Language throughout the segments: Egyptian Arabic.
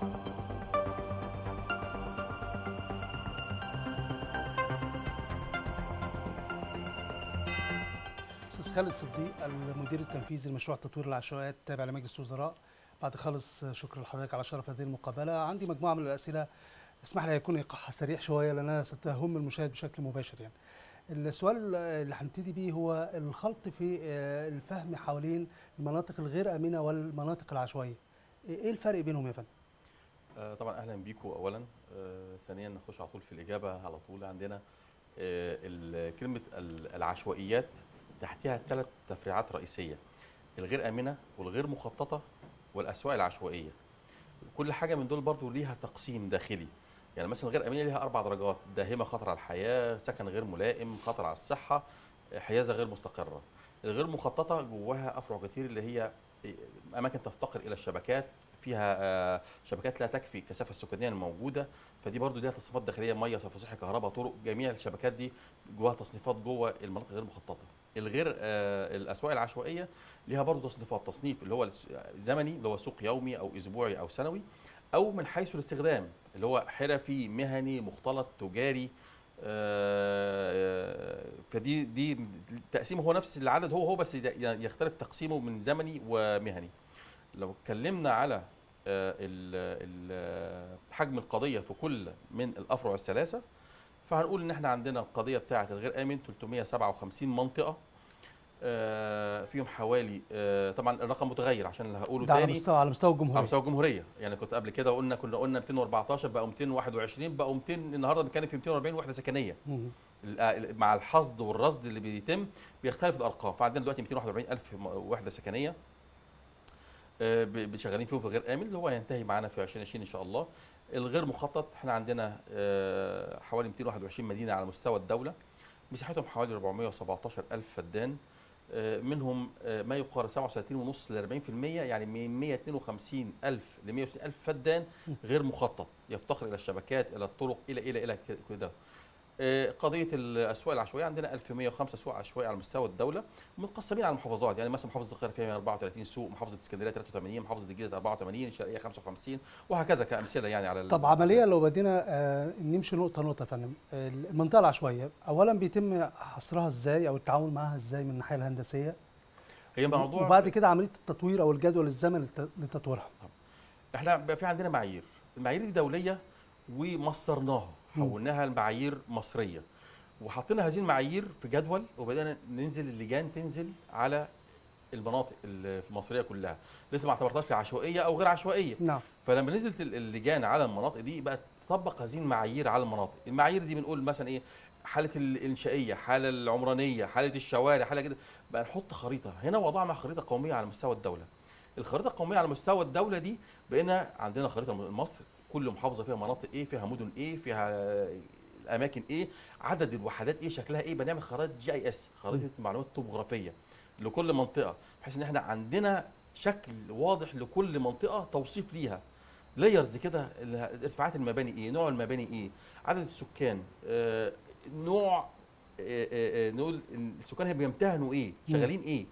استاذ خالد صديق المدير التنفيذي لمشروع تطوير العشوائيات التابع لمجلس الوزراء بعد خالص شكر لحضرتك على شرف هذه المقابله عندي مجموعه من الاسئله اسمح لي يكون ايقاعها سريع شويه لانها ستهم المشاهد بشكل مباشر يعني السؤال اللي هنبتدي بيه هو الخلط في آه، الفهم حوالين المناطق الغير امنه والمناطق العشوائيه ايه الفرق بينهم يا فندم آه، طبعا اهلا بيكم اولا آه، ثانيا نخش على طول في الاجابه على طول عندنا آه، ال- كلمه ال- العشوائيات تحتها ثلاث تفريعات رئيسيه الغير امنه والغير مخططه والاسواق العشوائيه كل حاجه من دول برضو ليها تقسيم داخلي يعني مثلا الغير امنه ليها اربع درجات داهمه خطر على الحياه سكن غير ملائم خطر على الصحه حيازه غير مستقره الغير مخططه جواها افرع كتير اللي هي اماكن تفتقر الى الشبكات فيها آه، شبكات لا تكفي الكثافه السكانيه الموجوده فدي برضو ليها تصنيفات داخليه ميه صرف صحي كهرباء طرق جميع الشبكات دي جواها تصنيفات جوه المناطق غير مخططه الغير آه، الاسواق العشوائيه ليها برضو تصنيفات تصنيف اللي هو الس- زمني اللي هو سوق يومي او اسبوعي او سنوي او من حيث الاستخدام اللي هو حرفي مهني مختلط تجاري آه، فدي دي تقسيمه هو نفس العدد هو هو بس يختلف تقسيمه من زمني ومهني لو اتكلمنا على آه، ال- ال- حجم القضيه في كل من الافرع الثلاثه فهنقول ان احنا عندنا القضيه بتاعه الغير امن 357 منطقه آه، فيهم حوالي آه، طبعا الرقم متغير عشان اللي هقوله ده على تاني مستوى على مستوى على الجمهوريه مستوى الجمهوريه يعني كنت قبل كده قلنا كنا قلنا 214 بقوا 221 بقوا 200 النهارده بنتكلم في 240 وحده سكنيه مم. ال- مع الحصد والرصد اللي بيتم بيختلف الارقام فعندنا دلوقتي 241 الف م- وحده سكنيه آه، ب- ب- شغالين فيهم في الغير امن اللي هو هينتهي معانا في 2020 ان شاء الله الغير مخطط احنا عندنا آه، حوالي 221 مدينه على مستوى الدوله مساحتهم حوالي 417 الف فدان آه، منهم آه، ما يقارب 37.5 ل 40% يعني من 152 الف ل 160 الف فدان غير مخطط يفتقر الى الشبكات الى الطرق الى الى الى كده آه، قضيه الاسواق العشوائيه عندنا 1105 سوق عشوائي على مستوى الدوله متقسمين على المحافظات يعني مثلا محافظه القاهره فيها 34 سوق محافظه اسكندريه 83 محافظه الجيزه 84 الشرقيه 55 وهكذا كامثله يعني على ال- طب عمليا لو بدينا آه، نمشي نقطه نقطه يا فندم آه، المنطقه العشوائيه اولا بيتم حصرها ازاي او التعامل معها ازاي من الناحيه الهندسيه هي موضوع وبعد كده عمليه التطوير او الجدول الزمني لت- لتطويرها احنا بقى في عندنا معايير المعايير دي دوليه ومصرناها مم. حولناها لمعايير مصريه وحطينا هذه المعايير في جدول وبدانا ننزل اللجان تنزل على المناطق المصريه كلها لسه ما اعتبرتهاش عشوائيه او غير عشوائيه نعم فلما نزلت ال- اللجان على المناطق دي بقت تطبق هذه المعايير على المناطق المعايير دي بنقول مثلا ايه حاله الانشائيه حاله العمرانيه حاله الشوارع حاله كده بقى نحط خريطه هنا وضعنا خريطه قوميه على مستوى الدوله الخريطه القوميه على مستوى الدوله دي بقينا عندنا خريطه مصر كل محافظه فيها مناطق ايه فيها مدن ايه فيها اماكن ايه عدد الوحدات ايه شكلها ايه بنعمل خرائط جي اي اس خريطه معلومات طبوغرافيه لكل منطقه بحيث ان احنا عندنا شكل واضح لكل منطقه توصيف ليها لايرز كده ال- ارتفاعات المباني ايه نوع المباني ايه عدد السكان آه، نوع آه، آه، آه، نقول إن السكان هي بيمتهنوا ايه مم. شغالين ايه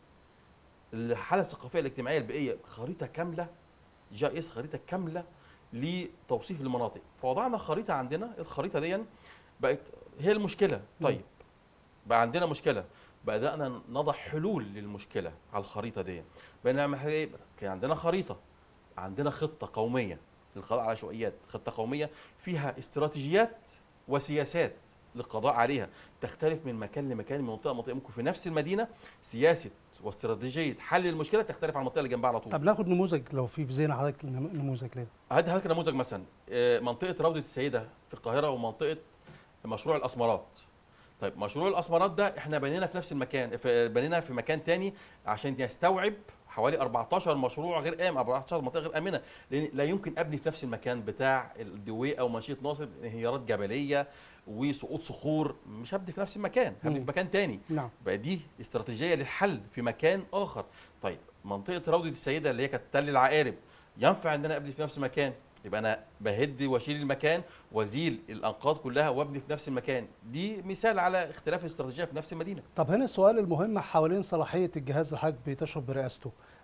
الحاله الثقافيه الاجتماعيه البيئيه خريطه كامله جي اس خريطه كامله لتوصيف المناطق فوضعنا خريطه عندنا الخريطه دي بقت هي المشكله طيب بقى عندنا مشكله بدانا نضع حلول للمشكله على الخريطه دي بقينا نعمل حاجه ايه كان عندنا خريطه عندنا خطه قوميه للقضاء على العشوائيات خطه قوميه فيها استراتيجيات وسياسات للقضاء عليها تختلف من مكان لمكان من منطقه لمنطقه ممكن في نفس المدينه سياسه واستراتيجيه حل المشكله تختلف عن المنطقه اللي جنبها على طول طب ناخد نموذج لو في في ذهن حضرتك نم- نموذج ليه هدي حضرتك نموذج مثلا آه، منطقه روضه السيده في القاهره ومنطقه مشروع الاسمرات طيب مشروع الاسمرات ده احنا بنينا في نفس المكان في بنينا في مكان تاني عشان يستوعب حوالي 14 مشروع غير امن 14 منطقه غير امنه لان لا يمكن ابني في نفس المكان بتاع الدوي او مشيط ناصر انهيارات جبليه وسقوط صخور مش هبني في نفس المكان هبني مم. في مكان تاني نعم بقى دي استراتيجيه للحل في مكان اخر طيب منطقه روضه السيده اللي هي كانت تل العقارب ينفع ان انا ابني في نفس المكان يبقى انا بهد واشيل المكان وازيل الانقاض كلها وابني في نفس المكان دي مثال على اختلاف الاستراتيجيه في نفس المدينه طب هنا السؤال المهم حوالين صلاحيه الجهاز اللي حضرتك بتشرف برئاسته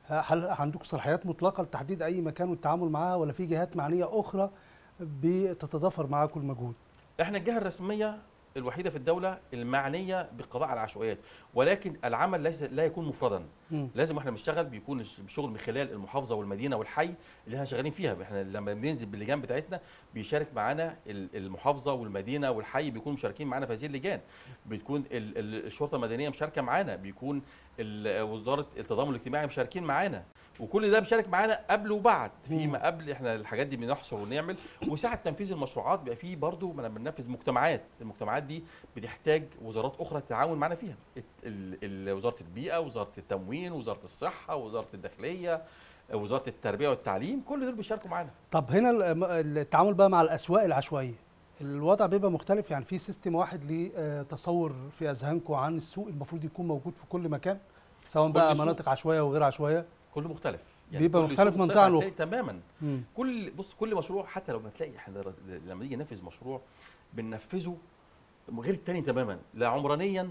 هل عندكم صلاحيات مطلقه لتحديد اي مكان والتعامل معها ولا في جهات معنيه اخرى بتتضافر معاكم المجهود؟ احنا الجهه الرسميه الوحيده في الدوله المعنيه بالقضاء على العشوائيات ولكن العمل ليس لا يكون مفردا مم. لازم واحنا بنشتغل بيكون الشغل من خلال المحافظه والمدينه والحي اللي احنا شغالين فيها احنا لما بننزل باللجان بتاعتنا بيشارك معانا ال- المحافظه والمدينه والحي بيكونوا مشاركين معانا في هذه اللجان بتكون ال- ال- الشرطه المدنيه مشاركه معانا بيكون ال- وزاره التضامن الاجتماعي مشاركين معانا وكل ده بيشارك معانا قبل وبعد فيما قبل احنا الحاجات دي بنحصر ونعمل وساعه تنفيذ المشروعات بيبقى فيه برضه ما بننفذ مجتمعات المجتمعات دي بتحتاج وزارات اخرى تتعاون معانا فيها ال- ال- وزاره البيئه وزاره التموين وزاره الصحه وزاره الداخليه وزاره التربيه والتعليم كل دول بيشاركوا معانا طب هنا الم- التعامل بقى مع الاسواق العشوائيه الوضع بيبقى مختلف يعني في سيستم واحد لتصور في اذهانكم عن السوق المفروض يكون موجود في كل مكان سواء كل بقى سوق. مناطق عشوائيه وغير عشوائيه كله مختلف بيبقى كل مختلف سوق منطقة عن هتلاقي تماما مم. كل بص كل مشروع حتى لو بتلاقي احنا رز- لما نيجي ننفذ مشروع بننفذه غير التاني تماما لا عمرانيا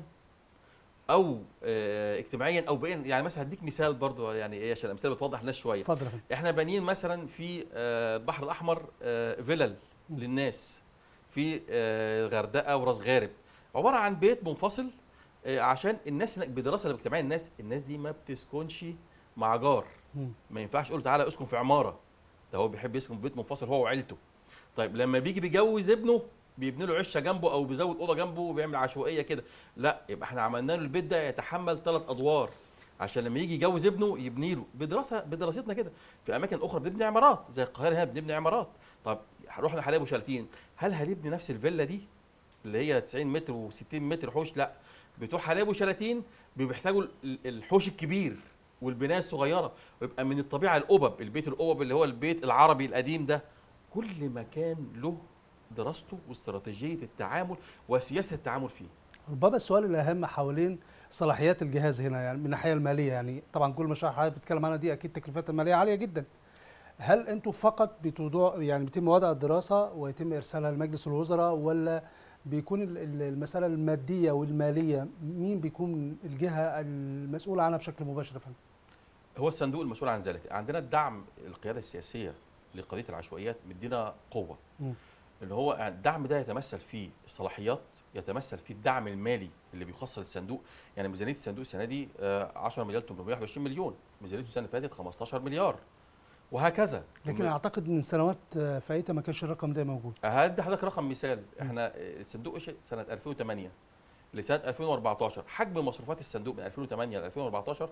او آه اجتماعيا او بين يعني مثلا هديك مثال برضو يعني ايه عشان الامثله بتوضح الناس شويه اتفضل يا فندم احنا بانيين مثلا في آه، البحر الاحمر آه، فيلل مم. للناس في آه، غردقه وراس غارب عباره عن بيت منفصل آه، عشان الناس هناك بدراسه الاجتماعيه الناس الناس دي ما بتسكنش مع جار مم. ما ينفعش تقول له تعالى اسكن في عماره ده هو بيحب يسكن في بيت منفصل هو وعيلته طيب لما بيجي بيجوز ابنه بيبني له عشه جنبه او بيزود اوضه جنبه وبيعمل عشوائيه كده لا يبقى احنا عملنا له البيت ده يتحمل ثلاث ادوار عشان لما يجي يجوز ابنه يبني له بدراسه بدراستنا كده في اماكن اخرى بنبني عمارات زي القاهره هنا بنبني عمارات طب رحنا حلايب وشلاتين هل هنبني نفس الفيلا دي اللي هي 90 متر و60 متر حوش لا بتوع حلايب وشلاتين بيحتاجوا ال- الحوش الكبير والبنايه الصغيره ويبقى من الطبيعه القبب البيت القبب اللي هو البيت العربي القديم ده كل مكان له دراسته واستراتيجيه التعامل وسياسه التعامل فيه ربما السؤال الاهم حوالين صلاحيات الجهاز هنا يعني من الناحيه الماليه يعني طبعا كل مشاريع حضرتك بتتكلم عنها دي اكيد تكلفتها الماليه عاليه جدا هل انتم فقط بتوضع يعني بيتم وضع الدراسه ويتم ارسالها لمجلس الوزراء ولا بيكون ال- ال- المساله الماديه والماليه مين بيكون الجهه المسؤوله عنها بشكل مباشر يا فندم؟ هو الصندوق المسؤول عن ذلك عندنا الدعم القياده السياسيه لقضيه العشوائيات مدينا قوه مم. اللي هو الدعم ده يتمثل في الصلاحيات يتمثل في الدعم المالي اللي بيخصص للصندوق يعني ميزانيه الصندوق السنه دي آه، 10 مليار 821 مليون ميزانيته السنه اللي فاتت 15 مليار وهكذا لكن اعتقد من سنوات آه، فائته ما كانش الرقم ده موجود هدي حضرتك رقم مثال احنا الصندوق إيش سنه 2008 لسنه 2014 حجم مصروفات الصندوق من 2008 ل 2014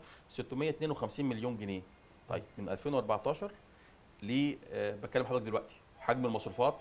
652 مليون جنيه طيب من 2014 ل آه، بكلم حضرتك دلوقتي حجم المصروفات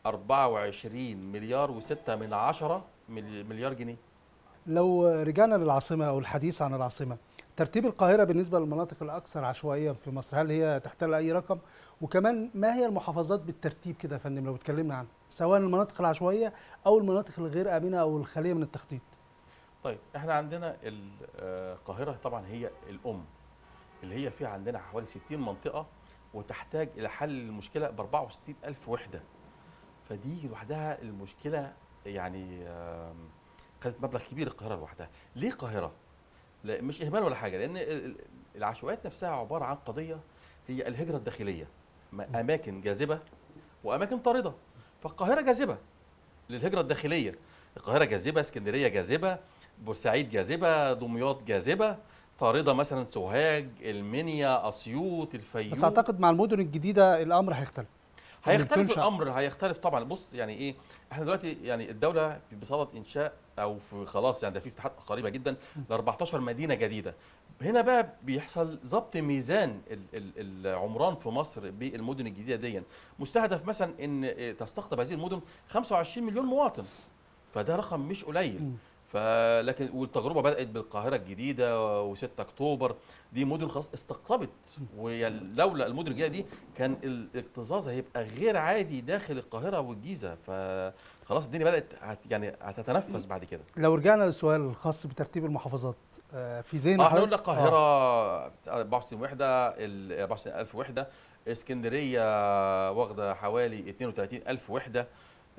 24 مليار و6 من عشرة ملي- مليار جنيه لو رجعنا للعاصمه او الحديث عن العاصمه ترتيب القاهره بالنسبه للمناطق الاكثر عشوائيه في مصر هل هي تحتل اي رقم وكمان ما هي المحافظات بالترتيب كده يا فندم لو اتكلمنا عنها سواء المناطق العشوائيه او المناطق الغير امنه او الخاليه من التخطيط طيب احنا عندنا ال- آه، القاهره طبعا هي الام اللي هي فيها عندنا حوالي 60 منطقه وتحتاج الى حل المشكله ب 64 الف وحده فدي لوحدها المشكله يعني آم، خدت مبلغ كبير القاهره لوحدها ليه القاهره لا مش اهمال ولا حاجه لان ال- ال- العشوائيات نفسها عباره عن قضيه هي الهجره الداخليه ما- اماكن جاذبه واماكن طارده فالقاهره جاذبه للهجره الداخليه القاهره جاذبه اسكندريه جاذبه بورسعيد جاذبه دمياط جاذبه طارده مثلا سوهاج المنيا اسيوط الفيوم بس اعتقد مع المدن الجديده الامر هيختلف اللي هيختلف بتنشأ. الامر هيختلف طبعا بص يعني ايه احنا دلوقتي يعني الدوله في بصدد انشاء او في خلاص يعني ده في افتتاحات قريبه جدا ل 14 مدينه جديده هنا بقى بيحصل ضبط ميزان ال- ال- العمران في مصر بالمدن الجديده دي مستهدف مثلا ان تستقطب هذه المدن 25 مليون مواطن فده رقم مش قليل مم. فلكن والتجربه بدات بالقاهره الجديده و6 اكتوبر دي مدن خلاص استقطبت ولولا المدن الجديده دي كان الاكتظاظ هيبقى غير عادي داخل القاهره والجيزه فخلاص الدنيا بدات هت يعني هتتنفس بعد كده لو رجعنا للسؤال الخاص بترتيب المحافظات آه، في ذهن اه احنا حضرتك- قلنا القاهره 64 وحده ال 24000 وحده اسكندريه واخده حوالي 32000 وحده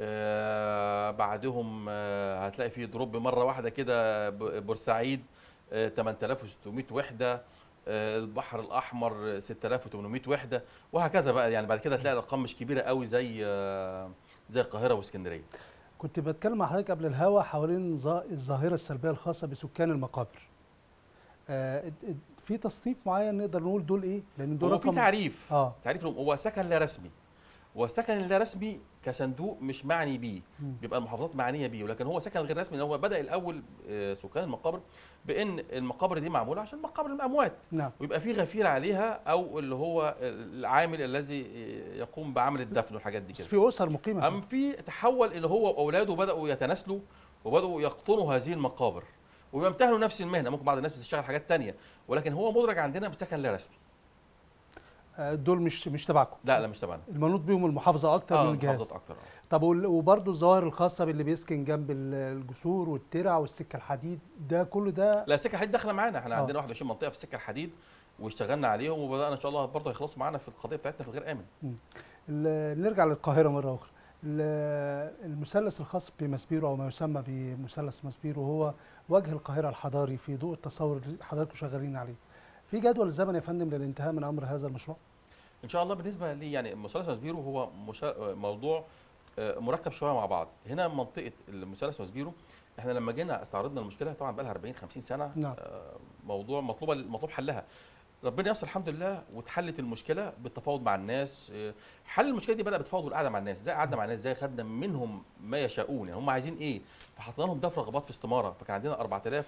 آه بعدهم آه هتلاقي في دروب مره واحده كده ب- بورسعيد آه 8600 وحده آه، البحر الاحمر 6800 وحده وهكذا بقى يعني بعد كده تلاقي الارقام مش كبيره قوي زي آه، زي القاهره واسكندريه كنت بتكلم مع حضرتك قبل الهوا حوالين ظا- الظاهره السلبيه الخاصه بسكان المقابر آه، اد- اد- في تصنيف معين نقدر نقول دول ايه لان دول هو في رقم تعريف اه تعريف لهم هو سكن لا رسمي والسكن اللا رسمي كصندوق مش معني بيه مم. بيبقى المحافظات معنيه بيه ولكن هو سكن غير رسمي إن هو بدا الاول آه، سكان المقابر بان المقابر دي معموله عشان مقابر الاموات نعم ويبقى في غفير عليها او اللي هو العامل الذي يقوم بعمل الدفن والحاجات دي بس كده في اسر مقيمه ام في تحول اللي هو واولاده بداوا يتناسلوا وبداوا يقطنوا هذه المقابر ويمتهنوا نفس المهنه ممكن بعض الناس بتشتغل حاجات تانية ولكن هو مدرج عندنا بسكن لا رسمي آه، دول مش مش تبعكم لا لا مش تبعنا المنوط بيهم المحافظه اكتر من الجهاز محافظات اكتر آه. طب وال- وبرضه الظواهر الخاصه باللي بيسكن جنب ال- الجسور والترع والسكه الحديد ده كله ده لا السكه الحديد داخله معانا احنا آه. عندنا 21 منطقه في السكه الحديد واشتغلنا عليهم وبدانا ان شاء الله برضه هيخلصوا معانا في القضيه بتاعتنا في الغير امن ال- نرجع للقاهره مره اخرى ال- المثلث الخاص بمسبيرو او ما يسمى بمثلث مسبيرو هو وجه القاهره الحضاري في ضوء التصور اللي حضراتكم شغالين عليه في جدول الزمن يا فندم للانتهاء من امر هذا المشروع ان شاء الله بالنسبه لي يعني مثلث مسبيرو هو مشا... موضوع آه، مركب شويه مع بعض هنا منطقه المثلث مسبيرو احنا لما جينا استعرضنا المشكله طبعا بقى لها 40 50 سنه نعم. آه، موضوع مطلوبه مطلوب حلها ربنا ييسر الحمد لله واتحلت المشكله بالتفاوض مع الناس آه، حل المشكله دي بدا بالتفاوض والقعده مع الناس ازاي قعدنا مع الناس ازاي خدنا منهم ما يشاءون يعني هم عايزين ايه فحطينا لهم دفع رغبات في استماره فكان عندنا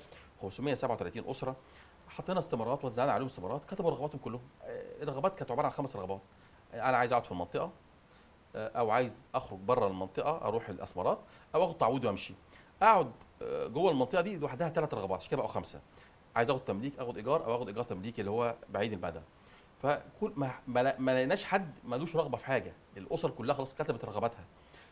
4537 اسره حطينا استمارات وزعنا عليهم استمارات كتبوا رغباتهم كلهم آه، الرغبات كانت عباره عن خمس رغبات آه، انا عايز اقعد في المنطقه آه، او عايز اخرج بره المنطقه اروح الاسمرات او اخد تعويض وامشي اقعد آه، جوه المنطقه دي لوحدها ثلاث رغبات عشان كده بقوا خمسه عايز اخد تمليك اخد ايجار او اخد ايجار تمليكي اللي هو بعيد المدى فكل ما ما لا- ما لقيناش حد ملوش رغبه في حاجه الاسر كلها خلاص كتبت رغباتها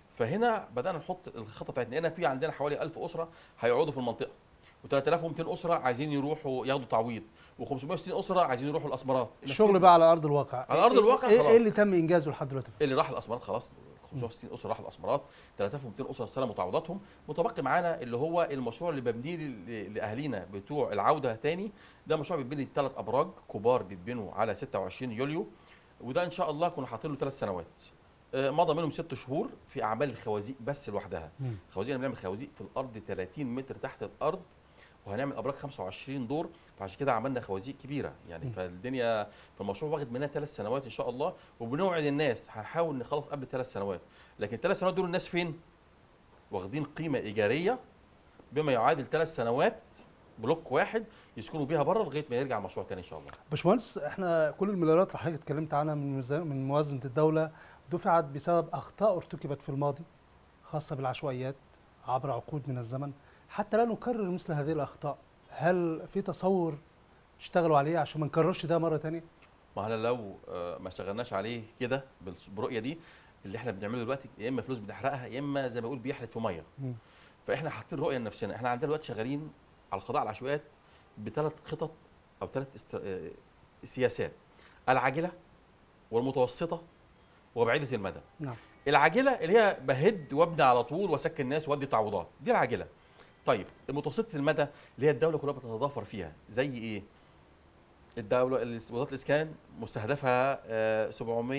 فهنا بدانا نحط الخطه بتاعتنا هنا في عندنا حوالي 1000 اسره هيقعدوا في المنطقه و3200 اسره عايزين يروحوا ياخدوا تعويض و560 اسره عايزين يروحوا الاسمرات الشغل بقى على ارض الواقع على أرض إيه- الواقع ايه, خلاص. إيه اللي تم انجازه لحد دلوقتي اللي راح الاسمرات خلاص 560 اسره راحوا الاسمرات 3200 اسره استلموا تعويضاتهم متبقي معانا اللي هو المشروع اللي ببنيه ل- لاهالينا بتوع العوده تاني ده مشروع بيتبني ثلاث ابراج كبار بيتبنوا على 26 يوليو وده ان شاء الله كنا حاطين له ثلاث سنوات آه، مضى منهم ست شهور في اعمال الخوازيق بس لوحدها مم. خوازيق أنا بنعمل خوازيق في الارض 30 متر تحت الارض وهنعمل ابراج 25 دور فعشان كده عملنا خوازيق كبيره يعني مم. فالدنيا في المشروع واخد مننا ثلاث سنوات ان شاء الله وبنوعد الناس هنحاول نخلص قبل ثلاث سنوات لكن الثلاث سنوات دول الناس فين؟ واخدين قيمه ايجاريه بما يعادل ثلاث سنوات بلوك واحد يسكنوا بيها بره لغايه ما يرجع المشروع تاني ان شاء الله باشمهندس احنا كل المليارات اللي حضرتك اتكلمت عنها من ميزا- من موازنه الدوله دفعت بسبب اخطاء ارتكبت في الماضي خاصه بالعشوائيات عبر عقود من الزمن حتى لا نكرر مثل هذه الاخطاء هل في تصور تشتغلوا عليه عشان ما نكررش ده مره تانية ما احنا لو آه، ما اشتغلناش عليه كده بالس- بالرؤيه دي اللي احنا بنعمله دلوقتي يا اما فلوس بنحرقها يا اما زي ما بقول بيحرق في ميه مم. فاحنا حاطين رؤيه لنفسنا احنا عندنا دلوقتي شغالين على القضاء على العشوائيات بثلاث خطط او ثلاث است... آه، سياسات العاجله والمتوسطه وبعيده المدى نعم العاجله اللي هي بهد وابني على طول واسكن الناس وادي تعويضات دي العاجله طيب المتوسطه المدى اللي هي الدوله كلها بتتضافر فيها زي ايه الدوله الاس- وزاره الاسكان مستهدفها آه،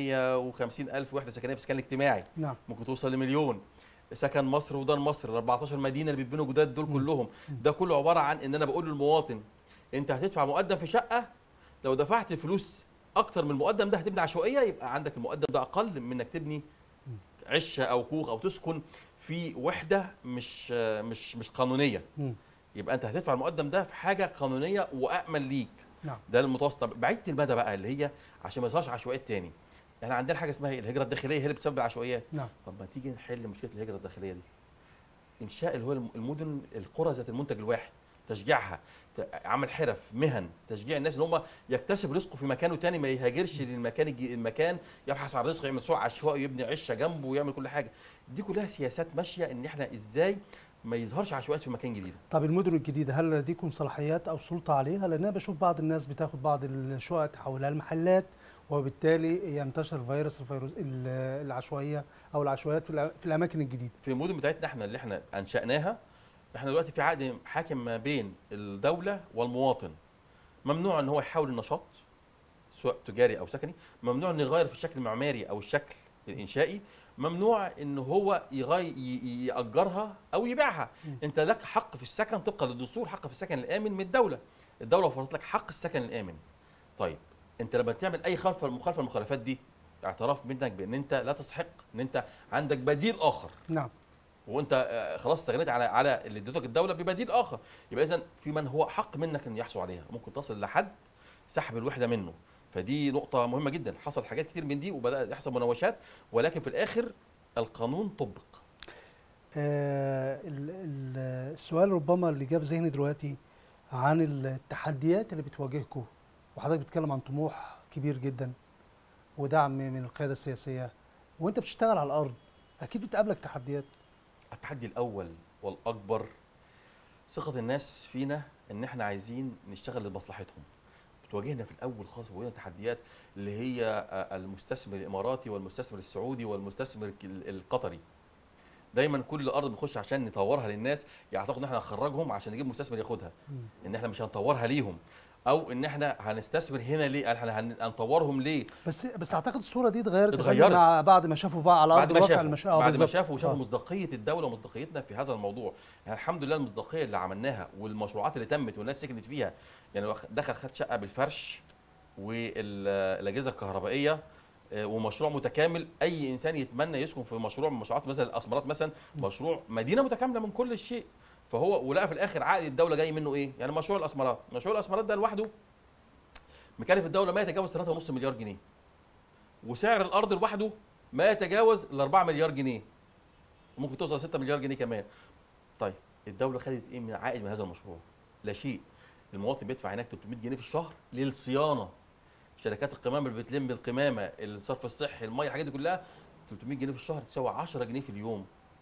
750 الف وحده سكنيه في الاسكان الاجتماعي نعم ممكن توصل لمليون سكن مصر ودار مصر ال 14 مدينه اللي بيتبنوا جداد دول مم. كلهم ده كله عباره عن ان انا بقول للمواطن انت هتدفع مقدم في شقه لو دفعت فلوس اكتر من المقدم ده هتبني عشوائيه يبقى عندك المقدم ده اقل من انك تبني عشه او كوخ او تسكن في وحده مش مش مش قانونيه مم. يبقى انت هتدفع المقدم ده في حاجه قانونيه وامن ليك نعم ده المتوسط طب بعيده المدى بقى اللي هي عشان ما يظهرش عشوائيات تاني احنا عندنا حاجه اسمها إيه؟ الهجره الداخليه هي اللي بتسبب العشوائيات نعم طب ما تيجي نحل مشكله الهجره الداخليه دي انشاء اللي هو الم- المدن القرى ذات المنتج الواحد تشجيعها ت- عمل حرف مهن تشجيع الناس ان هم يكتسب رزقه في مكانه تاني ما يهاجرش للمكان الج- المكان يبحث عن رزقه يعمل سوق عشوائي يبني عشه جنبه ويعمل كل حاجه دي كلها سياسات ماشيه ان احنا ازاي ما يظهرش عشوائيات في مكان جديد طب المدن الجديده هل لديكم صلاحيات او سلطه عليها لان انا بشوف بعض الناس بتاخد بعض الشقق تحولها لمحلات وبالتالي ينتشر فيروس الفيروس ال- العشوائيه او العشوائيات في الأ- في الاماكن الجديده في المدن بتاعتنا احنا اللي احنا انشاناها احنا دلوقتي في عقد حاكم ما بين الدوله والمواطن ممنوع ان هو يحاول النشاط سواء تجاري او سكني ممنوع انه يغير في الشكل المعماري او الشكل الانشائي ممنوع ان هو يغير ياجرها او يبيعها مم. انت لك حق في السكن طبقا للدستور حق في السكن الامن من الدوله الدوله فرضت لك حق السكن الامن طيب انت لما تعمل اي خلفه مخالفه المخالفات دي اعتراف منك بان انت لا تستحق ان انت عندك بديل اخر نعم وانت آه، خلاص استغنيت على على اللي اديتك الدوله ببديل اخر يبقى اذا في من هو حق منك ان يحصل عليها ممكن تصل لحد سحب الوحده منه فدي نقطه مهمه جدا حصل حاجات كتير من دي وبدا يحصل مناوشات ولكن في الاخر القانون طبق آه ال- ال- السؤال ربما اللي جاب ذهني دلوقتي عن التحديات اللي بتواجهكم وحضرتك بتتكلم عن طموح كبير جدا ودعم من القياده السياسيه وانت بتشتغل على الارض اكيد بتقابلك تحديات التحدي الاول والاكبر ثقه الناس فينا ان احنا عايزين نشتغل لمصلحتهم بتواجهنا في الاول خالص بتواجهنا تحديات اللي هي آه، المستثمر الاماراتي والمستثمر السعودي والمستثمر ال- القطري دايما كل ارض بنخش عشان نطورها للناس يعتقدوا ان احنا هنخرجهم عشان نجيب مستثمر ياخدها ان احنا مش هنطورها ليهم او ان احنا هنستثمر هنا ليه احنا هن- هنطورهم ليه بس بس اعتقد الصوره دي اتغيرت يا فندم اتغيرت. مع بعد ما شافوا بقى على ارض بعد ما الواقع شافوا المشا... آه بعد ما بالظبط. شافوا وشافوا آه. مصداقيه الدوله ومصداقيتنا في هذا الموضوع يعني الحمد لله المصداقيه اللي عملناها والمشروعات اللي تمت والناس سكنت فيها يعني واخ- دخل خد شقه بالفرش والاجهزه الكهربائيه آه، ومشروع متكامل اي انسان يتمنى يسكن في مشروع من مشروعات مثلا الاسمرات مثلا مشروع مدينه متكامله من كل شيء فهو ولقى في الاخر عائد الدوله جاي منه ايه يعني مشروع الاسمرات مشروع الاسمرات ده لوحده مكلف الدوله ما يتجاوز 3.5 مليار جنيه وسعر الارض لوحده ما يتجاوز ال 4 مليار جنيه وممكن توصل 6 مليار جنيه كمان طيب الدوله خدت ايه من عائد من هذا المشروع لا شيء المواطن بيدفع هناك 300 جنيه في الشهر للصيانه شركات القمامه اللي بتلم القمامه الصرف الصحي الميه الحاجات دي كلها 300 جنيه في الشهر تساوي 10 جنيه في اليوم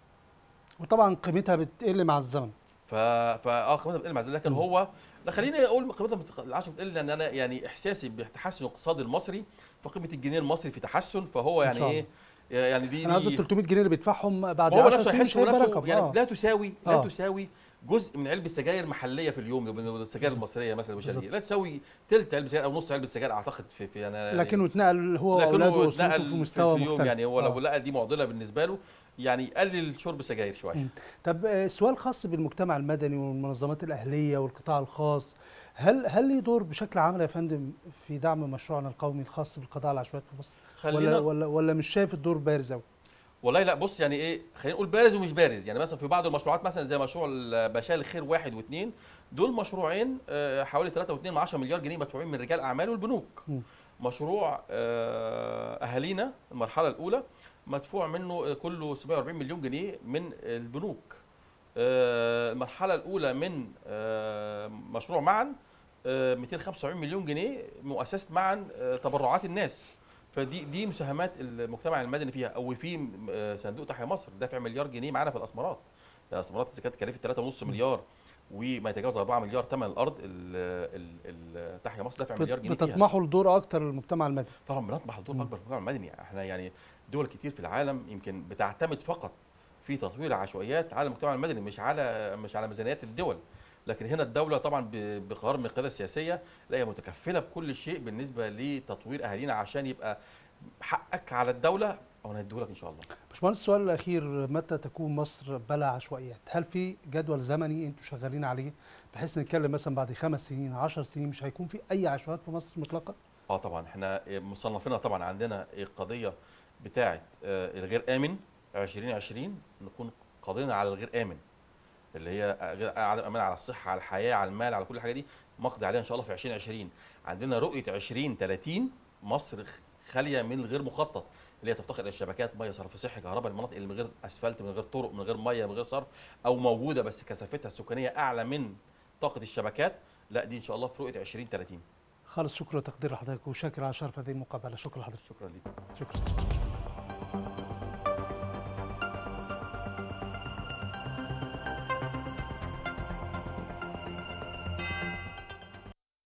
وطبعا قيمتها بتقل مع الزمن ف فا اه قيمتها بتقل مع ذلك لكن مم. هو لا خليني اقول قيمتها بت- العشرة بتقل لان انا يعني احساسي بتحسن الاقتصاد المصري فقيمه الجنيه المصري في تحسن فهو إن يعني شاء ايه يعني دي انا قصدي دي- ال 300 جنيه اللي بيدفعهم بعد هو 10 نفسه سنين يحس مش هيبقى بنفسه رقم يعني آه. لا تساوي لا آه. تساوي جزء من علبه سجاير محليه في اليوم من السجاير بالظبط. المصريه مثلا بالظبط. البشريه لا تساوي ثلث علبه سجاير او نص علبه سجاير اعتقد في في انا لكنه اتنقل هو لكنه واولاده واسرته اتنقل في في, مستوى في اليوم مختلف يعني هو لو آه. لقى دي معضله بالنسبه له يعني يقلل شرب سجاير شويه مم. طب آه، سؤال خاص بالمجتمع المدني والمنظمات الاهليه والقطاع الخاص هل هل ليه دور بشكل عام يا فندم في دعم مشروعنا القومي الخاص بالقضاء على العشوائيات في مصر ولا خلينا ولا ولا مش شايف الدور بارز قوي والله لا بص يعني ايه خلينا نقول بارز ومش بارز يعني مثلا في بعض المشروعات مثلا زي مشروع بشال الخير واحد واثنين دول مشروعين آه، حوالي 3.2 مليار جنيه مدفوعين من رجال اعمال والبنوك مم. مشروع آه، اهالينا المرحله الاولى مدفوع منه كله 740 مليون جنيه من البنوك آه، المرحله الاولى من آه، مشروع معا آه، 275 مليون جنيه مؤسسه معا آه، تبرعات الناس فدي دي مساهمات المجتمع المدني فيها او في آه، صندوق تحيا مصر دافع مليار جنيه معانا في الاسمرات الاسمرات اذا كانت كلفه 3.5 مليار وما يتجاوز 4 مليار ثمن الارض ال- ال- ال- تحيا مصر دافع مليار جنيه فيها بتطمحوا لدور اكتر للمجتمع المدني طبعا بنطمح لدور مم. اكبر في المجتمع المدني احنا يعني دول كتير في العالم يمكن بتعتمد فقط في تطوير العشوائيات على المجتمع المدني مش على مش على ميزانيات الدول لكن هنا الدوله طبعا ب- بقرار من القياده السياسيه لا هي متكفله بكل شيء بالنسبه لتطوير اهالينا عشان يبقى حقك على الدوله او انا هديهولك ان شاء الله باشمهندس السؤال الاخير متى تكون مصر بلا عشوائيات هل في جدول زمني انتوا شغالين عليه بحيث نتكلم مثلا بعد خمس سنين 10 سنين مش هيكون في اي عشوائيات في مصر مطلقا اه طبعا احنا مصنفينها طبعا عندنا القضيه بتاعه آه، الغير امن 2020 نكون قضينا على الغير امن اللي هي غير عدم امان على الصحه على الحياه على المال على كل الحاجه دي مقضي عليها ان شاء الله في 2020 عندنا رؤيه 2030 مصر خ- خاليه من الغير مخطط اللي هي تفتقر الى الشبكات ميه صرف صحي كهرباء المناطق اللي من غير اسفلت من غير طرق من غير ميه من غير صرف او موجوده بس كثافتها السكانيه اعلى من طاقه الشبكات لا دي ان شاء الله في رؤيه 2030 خالص شكر وتقدير لحضرتك وشاكر على شرف هذه المقابله شكرا لحضرتك شكرا ليك شكرا